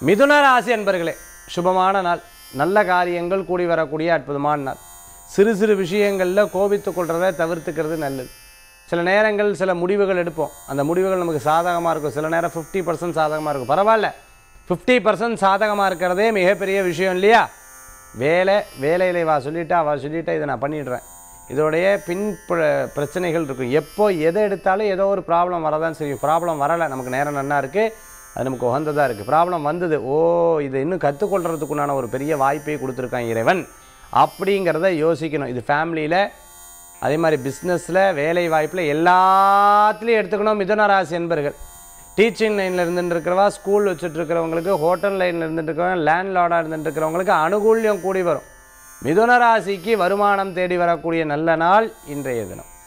மிதுன ராசி அன்பர்களே சுபமான நாள் நல்ல காரியங்கள் கூடி வரக்கூடிய அற்புதமான நாள் சிறு சிறு விஷயங்களில் கோபித்துக் கொள்றதை தவிர்த்துக்கிறது நல்லது சில நேரங்கள் சில முடிவுகள் எடுப்போம் அந்த முடிவுகள் நமக்கு சாதகமாக இருக்கும் சில நேரம் ஃபிஃப்டி பர்சன்ட் சாதகமாக இருக்கும் பரவாயில்ல ஃபிஃப்டி பர்சன்ட் சாதகமாக இருக்கிறதே மிகப்பெரிய விஷயம் இல்லையா வேலை வேலையில வா சொல்லிட்டா அவள் சொல்லிட்டா இதை நான் பண்ணிடுறேன் இதோடைய பின் பிர- பிரச்சனைகள் இருக்கும் எப்போ எதை எடுத்தாலும் ஏதோ ஒரு ப்ராப்ளம் வரதான் செய்யும் ப்ராப்ளம் வரலை நமக்கு நேரம் நன்னா இருக்குது அது நமக்கு உகந்ததாக இருக்குது ப்ராப்ளம் வந்தது ஓ இதை இன்னும் கற்றுக்கொள்றதுக்குண்டான ஒரு பெரிய வாய்ப்பை கொடுத்துருக்கான் இறைவன் அப்படிங்கிறத யோசிக்கணும் இது ஃபேமிலியில் அதே மாதிரி பிஸ்னஸில் வேலை வாய்ப்பில் எல்லாத்துலேயும் எடுத்துக்கணும் மிதுன ராசி என்பர்கள் டீச்சிங் லைனில் இருந்துட்டு இருக்கிறவா ஸ்கூல் வச்சுட்டு இருக்கிறவங்களுக்கு ஹோட்டல் லைனில் இருந்துட்டு இருக்கிறவங்க லேண்ட்லார்டாக இருந்துட்டு இருக்கிறவங்களுக்கு அனுகூல்யம் கூடி வரும் மிதுன ராசிக்கு வருமானம் தேடி வரக்கூடிய நல்ல நாள் இன்றைய தினம்